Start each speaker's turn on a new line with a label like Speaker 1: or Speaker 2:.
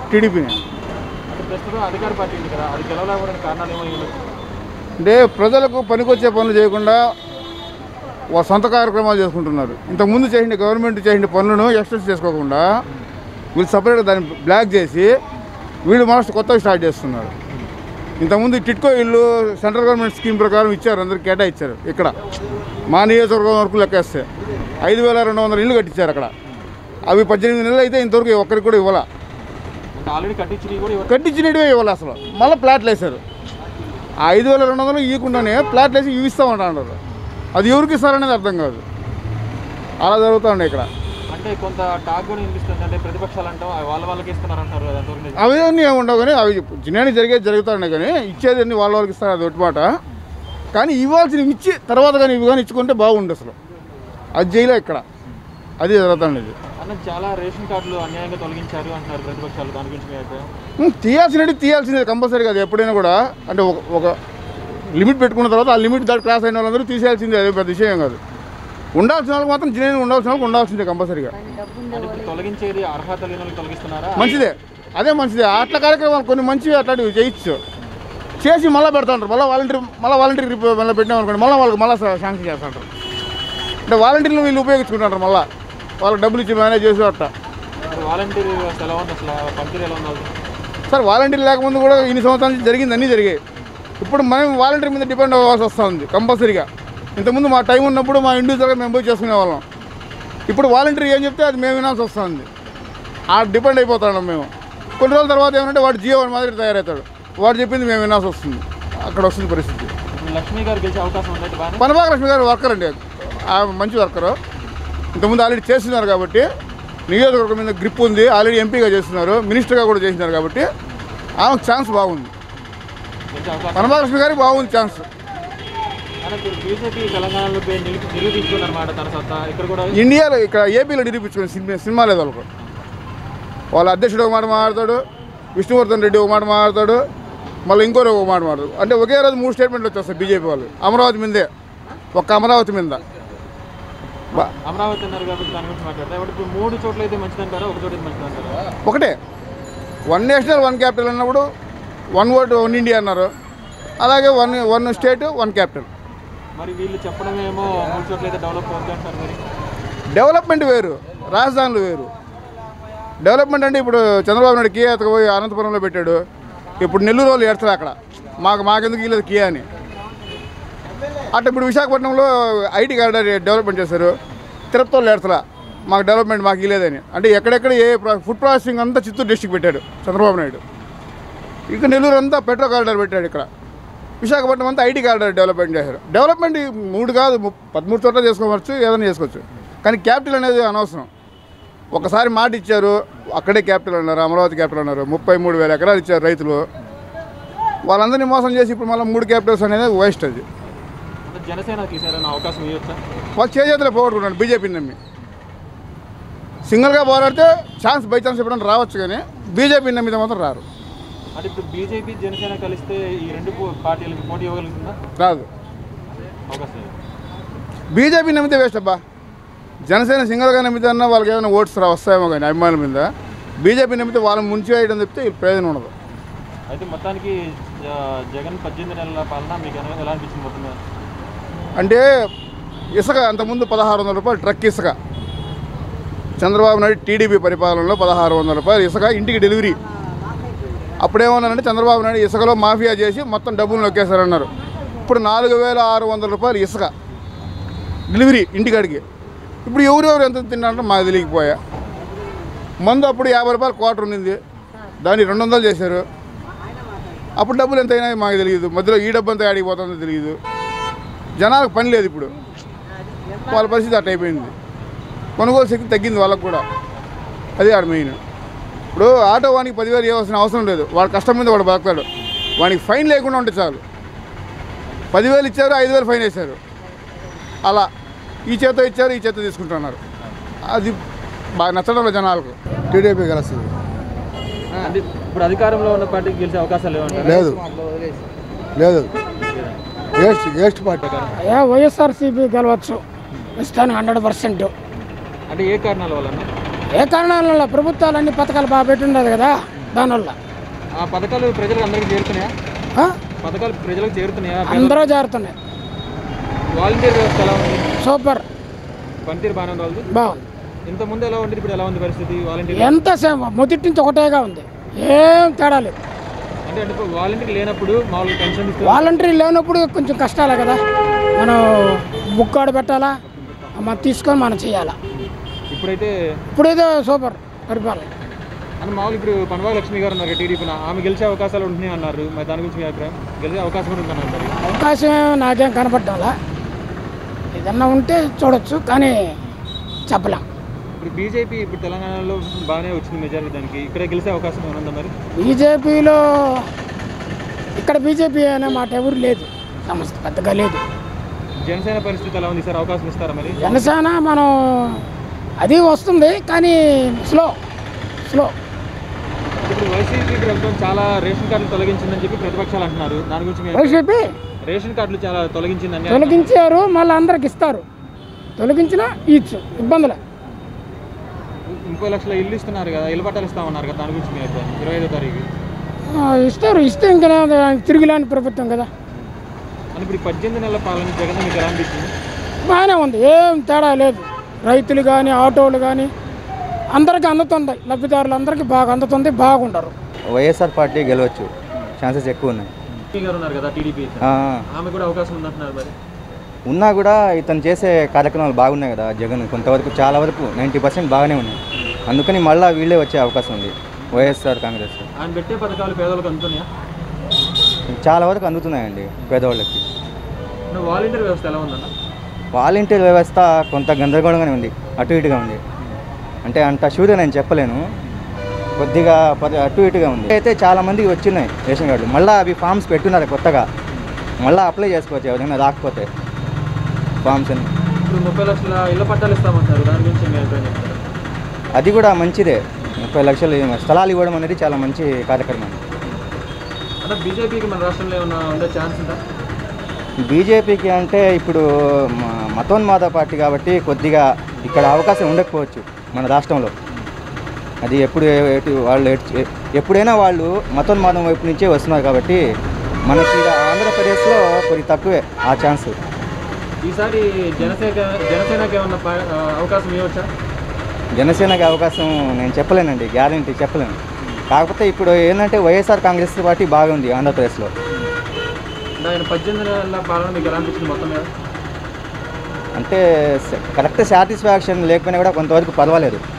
Speaker 1: టీడీపీని
Speaker 2: అంటే ప్రస్తుతం అధికార పార్టీ ఉంది కదా అది గెలవలేకపోవడానికి కారణాలు ఏమో ఉండొచ్చు
Speaker 1: అంటే ప్రజలకు పనికొచ్చే పనులు చేయకుండా వాళ్ళ సొంత కార్యక్రమాలు చేసుకుంటున్నారు ఇంతకుముందు చేసిన గవర్నమెంట్ చేసిన పనులను ఎక్స్టెన్స్ చేసుకోకుండా వీళ్ళు సపరేట్గా దాన్ని బ్లాక్ చేసి వీళ్ళు మనసు కొత్తగా స్టార్ట్ చేస్తున్నారు ఇంతకుముందు టిట్కో ఇల్లు సెంట్రల్ గవర్నమెంట్ స్కీమ్ ప్రకారం ఇచ్చారు అందరికి కేటాయించారు ఇక్కడ మా నియోజకవర్గం వరకు లెక్కేస్తే ఐదు వేల రెండు వందల ఇల్లు కట్టించారు అక్కడ అవి పద్దెనిమిది నెలలు అయితే ఇంతవరకు ఒక్కరికి కూడా ఇవ్వాల
Speaker 2: అంటే ఆల్రెడీ కట్టించినవి కూడా ఇవ్వ-
Speaker 1: కట్టించినట్టువే ఇవ్వాలి అసలు మళ్ళీ ప్లాట్లు వేశారు ఆ ఐదు వేల రెండు వందలు ఇవ్వకుండానే ప్లాట్లు వేసి ఇవి ఇస్తామంటారు అది ఎవరికి ఇస్తారనేది అర్థం కాదు అలా జరుగుతుంది ఇక్కడ
Speaker 2: అంటే కొంత టాక్ కూడా వినిపిస్తుంది అంటే ప్రతిపక్షాలు అంటాం అవి వాళ్ళ వాళ్ళకి ఇస్తున్నారు అంటారు కదా అంతవరకు నిజం.
Speaker 1: అవి అన్నీ ఏమి ఉండవు కానీ అవి జినాని జరిగేది జరుగుతున్నాయి కానీ ఇచ్చేది అన్ని వాళ్ళ వాళ్ళకి ఇస్తారు అది ఒకటి మాట కానీ ఇవ్వాల్సినవి ఇచ్చి తర్వాత కానీ ఇవి కానీ ఇచ్చుకుంటే బాగుండు అసలు అది చేయలే ఇక్కడ అది జరుగుతుంది
Speaker 2: అన్న చాలా రేషన్ కార్డులు అన్యాయంగా తొలగించారు అంటున్నారు ప్రతిపక్షాలు దాని గురించి మీ అభిప్రాయం
Speaker 1: ఉం, తీయాల్సినవి తీయాల్సిందే కంపల్సరీ అది ఎప్పుడైనా కూడా అంటే ఒక ఒక లిమిట్ పెట్టుకున్న తర్వాత ఆ లిమిట్ దాటి క్రాస్ అయిన వాళ్ళందరూ తీసేయాల్సిందే అదే పెద్ద విషయం కాదు ఉండాల్సిన వాళ్ళకి మాత్రం జినేని ఉండాల్సిన వాళ్ళకి ఉండాల్సిందే కంపల్సరీగా
Speaker 2: అంటే ఇప్పుడు తొలగించేది అర్హత లేని వాళ్ళకి తొలగిస్తున్నారా
Speaker 1: మంచిదే అదే మంచిదే అట్లా కార్యక్రమాలు కొన్ని మంచివి అట్లాంటివి చేయొచ్చు చేసి మళ్ళీ పెడతాంటారు మళ్ళీ వాలంటీర్ మళ్ళీ వాలంటీర్ మళ్ళీ పెట్టినామనుకోండి మళ్ళీ వాళ్ళకి మళ్ళీ శాంక్షన్ చేస్తుంటారు అంటే వాలంటీర్లు వీళ్ళు ఉపయోగించుకుంటారు మళ్ళీ వాళ్ళకి డబ్బులు ఇచ్చి మేనేజ్ చేసి అట్లా
Speaker 2: ఇప్పుడు వాలంటీర్ వ్యవస్థ ఎలా ఉంది అసలు పనితీరు ఎలా ఉంది వాళ్ళది?
Speaker 1: సార్ వాలంటీర్ లేకముందు కూడా ఇన్ని సంవత్సరాల నుంచి జరిగింది అన్నీ జరిగాయి ఇప్పుడు మనం వాలంటీర్ మీద డిపెండ్ అవ్వాల్సి వస్తుంది కంపల్సరీగా ఇంతకుముందు మా టైం ఉన్నప్పుడు మా ఇండివిజువల్గా మేము పోయి చేసుకునే వాళ్ళం ఇప్పుడు వాలంటీర్ ఏం చెప్తే అది మేము వినాల్సి వస్తుంది ఆ డిపెండ్ అయిపోతున్నాం మేము కొన్ని రోజుల తర్వాత ఏమంటే వాడు జియో వాడి మాదిరి తయారవుతాడు వాడు చెప్పింది మేము వినాల్సి వస్తుంది అక్కడ వస్తుంది పరిస్థితి
Speaker 2: ఇప్పుడు లక్ష్మీ గారు గెలిచే అవకాశం ఉంది బాగా
Speaker 1: పనభాగలక్ష్మి గారు వర్కర్ అండి ఆ మంచి వర్కరు ఇంతకుముందు ఆల్రెడీ చేస్తున్నారు కాబట్టి నియోజకవర్గం మీద గ్రిప్ ఉంది ఆల్రెడీ ఎంపీగా చేస్తున్నారు మినిస్టర్గా కూడా చేసినారు కాబట్టి ఆమెకు ఛాన్స్ బాగుంది
Speaker 2: గెలిచే అవకాశం
Speaker 1: పనభాగలక్ష్మి గారికి బాగుంది ఛాన్స్
Speaker 2: కానీ ఇప్పుడు బీజేపీ తెలంగాణలో పోయి నిరూ- నిరూపించుకున్నమాట తన సత్తా ఇక్కడ కూడా
Speaker 1: ఇండియాలో ఇక్కడ ఏపీలో నిరూపించుకుని సినిమా సినిమా లేదు వాళ్ళకు వాళ్ళ అధ్యక్షుడు ఒక మాట మాట్లాడతాడు విష్ణువర్ధన్ రెడ్డి ఒక మాట మాట్లాడతాడు మళ్ళీ ఇంకోరు ఒక మాట మాట్లాడు అంటే ఒకే రోజు మూడు స్టేట్మెంట్లు వచ్చేస్తాయి బీజేపీ వాళ్ళు అమరావతి మీదే ఒక్క అమరావతి మీద బా-
Speaker 2: అమరావతి అన్నారు కాబట్టి దాని గురించి మాట్లాడతారు కాబట్టి ఇప్పుడు మూడు చోట్ల అయితే మంచిదంటారా ఒక చోట అయితే మంచిదంటారా
Speaker 1: ఒకటే వన్ నేషనల్ వన్ క్యాపిటల్ అన్నప్పుడు వన్ వర్డ్ వన్ ఇండియా అన్నారు అలాగే one one state one capital
Speaker 2: మరి వీళ్ళు చెప్పడమేమో మూడు చోట్ల అయితే డెవలప్ అవుతుంది అంటారు మరి
Speaker 1: డెవలప్మెంట్ వేరు రాజధానులు వేరు డెవలప్మెంట్ అంటే ఇప్పుడు చంద్రబాబు నాయుడు కియా ఎత్తకపోయి అనంతపురంలో పెట్టాడు ఇప్పుడు నెల్లూరు వాళ్ళు ఏడ్చారు అక్కడ మాకు మాకెందుకు ఇలేదు కియా అని అట్లా ఇప్పుడు విశాఖపట్నంలో ఐటీ గార్డెన్ డెవలప్మెంట్ చేశారు తిరుపతి వాళ్ళు ఏడ్చలా మాకు డెవలప్మెంట్ మాకు ఇలేదని అంటే ఎక్కడెక్కడ ఏ ప్రా- ఫుడ్ ప్రాసెసింగ్ అంతా చిత్తూరు డిస్టిక్ పెట్టాడు చంద్రబాబు నాయుడు ఇక నెల్లూరు అంతా పెట్రో కారిడార్ పెట్టాడు ఇక్కడ విశాఖపట్నం అంతా ఐటీ కారిడార్ డెవలప్మెంట్ చేశారు డెవలప్మెంట్ ఈ మూడు కాదు ము- పదమూడు చోట్ల చేసుకోవచ్చు ఏదైనా చేసుకోవచ్చు కానీ క్యాపిటల్ అనేది అనవసరం ఒకసారి మాట ఇచ్చారు అక్కడే క్యాపిటల్ అన్నారు అమరావతి క్యాపిటల్ అన్నారు ముప్పై మూడు వేల ఎకరాలు ఇచ్చారు రైతులు వాళ్ళందరినీ మోసం చేసి ఇప్పుడు మళ్ళీ మూడు క్యాపిటల్స్ అనేది వేస్ట్ అది
Speaker 2: అంటే జనసేన తీసారన్న అవకాశం ఇవ్వచ్చా
Speaker 1: వాళ్ళు చేతులు పోగొట్టుకున్నాడు బీజేపీని నమ్మి సింగిల్గా పోరాడితే ఛాన్స్ బై ఛాన్స్ ఎప్పుడైనా రావచ్చు కానీ బీజేపీని నమ్మితే మాత్రం రారు
Speaker 2: అంటే ఇప్పుడు బీజేపీ జనసేన కలిస్తే ఈ రెండు పో- పార్టీలకి పోటీ ఇవ్వగలుగుతుందా
Speaker 1: రాదు
Speaker 2: అవకాశం లేదు.
Speaker 1: బీజేపీ నమ్మితే వేస్ట్ అబ్బా జనసేన సింగల్గా నమ్మితే అన్న వాళ్ళకి ఏదైనా ఓట్స్ రా వస్తాయేమో కానీ అభిమానుల మీద బీజేపీ నమ్మితే వాళ్ళని ముంచి వేయడం తప్పితే వీళ్ళకి ప్రయోజనం ఉండదు
Speaker 2: అయితే మొత్తానికి జ- జగన్ పద్దెనిమిది నెలల పాలన మీకు ఎలా- ఎలా అనిపించింది మొత్తం మీద?
Speaker 1: అంటే ఇసుక అంతకుముందు పదహారు వందల రూపాయలు ట్రక్ ఇసుక చంద్రబాబు నాయుడు టీడీపీ పరిపాలనలో పదహారు వందల రూపాయలు ఇసుక ఇంటికి డెలివరీ అప్పుడేమన్నారంటే చంద్రబాబు నాయుడు ఇసుకలో మాఫియా చేసి మొత్తం డబ్బులు నొక్కేశారన్నారు ఇప్పుడు నాలుగు వేల ఆరు వందల రూపాయలు ఇసుక డెలివరీ ఇంటికాడికి ఇప్పుడు ఎవరెవరు ఎంత తిన్నారంటే మాకు తెలియకపోయా మందు అప్పుడు యాభై రూపాయలు క్వార్టర్ ఉన్నింది దాన్ని రెండు వందలు చేశారు అప్పుడు డబ్బులు ఎంత అయినాయో మాకు తెలియదు మధ్యలో ఈ డబ్బు అంతా ఆడికి పోతుందో తెలియదు జనాలకు పని లేదు ఇప్పుడు వాళ్ళ పరిస్థితి అట్ట అయిపోయింది కొనుగోలు శక్తి తగ్గింది వాళ్ళకు కూడా అది ఆడ మెయిన్ ఇప్పుడు ఆటో వానికి పదివేలు ఇవ్వాల్సిన అవసరం లేదు వాడు కష్టం మీద వాడు బతుకుతాడు వానికి ఫైన్ లేకుండా ఉంటే చాలు పదివేలు ఇచ్చారు ఐదు వేలు ఫైన్ వేశారు అలా ఈ చేత ఇచ్చారు ఈ చేత తీసుకుంటున్నారు అది బాగా నచ్చడం లేదు జనాలకు
Speaker 3: టీడీపీ గెలుస్తుంది
Speaker 2: అంటే ఇప్పుడు అధికారంలో ఉన్న పార్టీకి గెలిచే అవకాశాలు ఏమంటారు
Speaker 3: లేదు లేదు వేస్ట్ వేస్ట్ పార్టీ
Speaker 4: అయ్యా వైఎస్ఆర్సీపీ గెలవచ్చు ప్రస్తుతానికి హండ్రెడ్ పర్సెంట్
Speaker 2: అంటే ఏ కారణాల వల్ల
Speaker 4: ఏ కారణాల వల్ల ప్రభుత్వాలు అన్ని పథకాలు బాగా పెట్టుండదు కదా దానివల్ల
Speaker 2: ఆ పథకాలు ప్రజలకు అందరికీ చేరుతున్నాయా
Speaker 4: ఆ?
Speaker 2: పథకాలు ప్రజలకు చేరుతున్నాయా
Speaker 4: అందరూ జారుతున్నాయి
Speaker 2: వాలంటీర్ వ్యవస్థ ఎలా ఉంది
Speaker 4: సూపర్
Speaker 2: పనితీరు బాగానే ఉంది వాళ్ళది
Speaker 4: బాగుంది
Speaker 2: ఇంత ముందు ఎలా ఉండేది ఇప్పుడు ఎలా ఉంది పరిస్థితి వాలంటీర్
Speaker 4: ఎంత సేమ్ మొదటి నుంచి ఒకటేగా ఉంది ఏం తేడా లేదు
Speaker 2: అంటే అంటే ఇప్పుడు వాలంటీర్ లేనప్పుడు మామూలుగా పెన్షన్ ఇస్తారు
Speaker 4: వాలంటరీ లేనప్పుడు కొంచెం కష్టాలే కదా మనం బుక్ ఆడ పెట్టాలా మనం తీసుకొని మనం చేయాలా
Speaker 2: ఇప్పుడైతే
Speaker 4: ఇప్పుడైతే సూపర్ పరిపాలన
Speaker 2: అని మామూలు ఇప్పుడు పనవాగ లక్ష్మి గారు ఉన్నారు టీడీపీ ఆమె గెలిచే అవకాశాలు ఉంటున్నాయి అన్నారు మరి దాని గురించి మీ అభిప్రాయం గెలిచే అవకాశం కూడా ఉందన్నారు మరి
Speaker 4: అవకాశం ఏమీ నాకేం కనపడ్డంలా ఏదన్నా ఉంటే చూడొచ్చు కానీ చెప్పలేం
Speaker 2: ఇప్పుడు బీజేపీ ఇప్పుడు తెలంగాణలో బాగానే వచ్చింది మెజారిటీ దానికి ఇక్కడ గెలిచే అవకాశం ఏమైనా ఉందా మరి
Speaker 4: బీజేపీలో ఇక్కడ బీజేపీ అనే మాట ఎవరు లేదు సమస్య పెద్దగా లేదు
Speaker 2: జనసేన పరిస్థితి ఎలా ఉంది సార్ అవకాశం ఇస్తారా మరి
Speaker 4: జనసేన మనం అది వస్తుంది కానీ స్లో స్లో
Speaker 2: ఇప్పుడు వైసీపీ ప్రభుత్వం చాలా రేషన్ కార్డులు తొలగించిందని చెప్పి ప్రతిపక్షాలు అంటున్నారు దాని గురించి మీ అభిప్రాయం?
Speaker 4: వైసీపీ
Speaker 2: రేషన్ కార్డులు చాలా తొలగించిందని
Speaker 4: తొలగించారు మళ్ళీ అందరికి ఇస్తారు తొలగించినా ఇచ్చు ఇబ్బందులే
Speaker 2: ముప్పై లక్షల ఇల్లు ఇస్తున్నారు కదా ఇల్లు పట్టాలు ఇస్తామన్నారు కదా దాని గురించి మీ అభిప్రాయం ఇరవై ఐదో తారీఖు
Speaker 4: ఆ, ఇస్తారు ఇస్తే ఇంకా తిరిగిలేని ప్రభుత్వం కదా
Speaker 2: అని ఇప్పుడు ఈ పద్దెనిమిది నెలల పాలన జగన్ మీకు ఎలా అనిపించింది
Speaker 4: బాగానే ఉంది ఏం తేడా లేదు రైతులు కానీ ఆటోలు కానీ అందరికీ అందుతుంది లబ్ధిదారులు అందరికీ బాగా అందుతుంది బాగుండరు
Speaker 5: వైఎస్ఆర్ పార్టీ గెలవచ్చు ఛాన్సెస్ ఎక్కువ ఉన్నాయి
Speaker 2: ఎంపీ గారు ఉన్నారు కదా టీడీపీ
Speaker 5: ఆ,
Speaker 2: ఆమె కూడా అవకాశం ఉందంటున్నారు మరి
Speaker 5: ఉన్నా కూడా ఇతను చేసే కార్యక్రమాలు బాగున్నాయి కదా జగన్ కొంతవరకు చాలా వరకు నైంటీ పర్సెంట్ బాగానే ఉన్నాయి అందుకని మళ్ళీ వీళ్ళే వచ్చే అవకాశం ఉంది వైఎస్ఆర్ కాంగ్రెస్
Speaker 2: ఆయన పెట్టే పథకాలు పేదలకు అందుతున్నాయా
Speaker 5: చాలా వరకు అందుతున్నాయండి పేదవాళ్ళకి
Speaker 2: నువ్వు వాలంటీర్ వ్యవస్థ ఎలా ఉందన్న
Speaker 5: వాలంటీర్ వ్యవస్థ కొంత గందరగోళంగానే ఉంది అటు ఇటుగా ఉంది అంటే అంత షూర్గా నేను చెప్పలేను కొద్దిగా పరి- అటు ఇటుగా ఉంది అయితే చాలా మందికి వచ్చినాయి రేషన్ కార్డులు మళ్ళీ అవి ఫామ్స్ పెట్టున్నారు కొత్తగా మళ్ళీ అప్లై చేసుకోవచ్చు ఎవరైనా రాకపోతే ఫామ్స్ అని
Speaker 2: ఇప్పుడు ముప్పై లక్షల ఇళ్ల పట్టాలు ఇస్తామంటారు దాని గురించి మీ అభిప్రాయం చెప్తారా
Speaker 5: అది కూడా మంచిదే ముప్పై లక్షలు స్థలాలు ఇవ్వడం అనేది చాలా మంచి కార్యక్రమం
Speaker 2: అంటే బీజేపీకి మన రాష్ట్రంలో ఏమైనా ఉండే ఛాన్స్ ఉందా
Speaker 5: బీజేపీకి అంటే ఇప్పుడు మ- మతోన్మాద పార్టీ కాబట్టి కొద్దిగా ఇక్కడ అవకాశం ఉండకపోవచ్చు మన రాష్ట్రంలో అది ఎప్పుడు ఎటు వాళ్ళు ఎటు- ఎప్పుడైనా వాళ్ళు మతోన్మాదం వైపు నుంచే వస్తున్నారు కాబట్టి మనకి ఈడ ఆంధ్రప్రదేశ్లో కొద్ది తక్కువే ఆ ఛాన్స్
Speaker 2: ఈసారి జనసేన జనసేనకి ఏమన్నా ప- ఆ, అవకాశం ఇవ్వచ్చా
Speaker 5: జనసేనకి అవకాశం నేను చెప్పలేనండి గ్యారంటీ చెప్పలేను కాకపోతే ఇప్పుడు ఏంటంటే వైఎస్ఆర్ కాంగ్రెస్ పార్టీ బాగుంది ఆంధ్రప్రదేశ్లో
Speaker 2: అంటే ఆయన పద్దెనిమిది నెలల పాలన మీకు ఎలా అనిపించింది మొత్తం మీద
Speaker 5: అంటే కరెక్ట్ సాటిస్ఫాక్షన్ లేకపోయినా కూడా కొంతవరకు పర్వాలేదు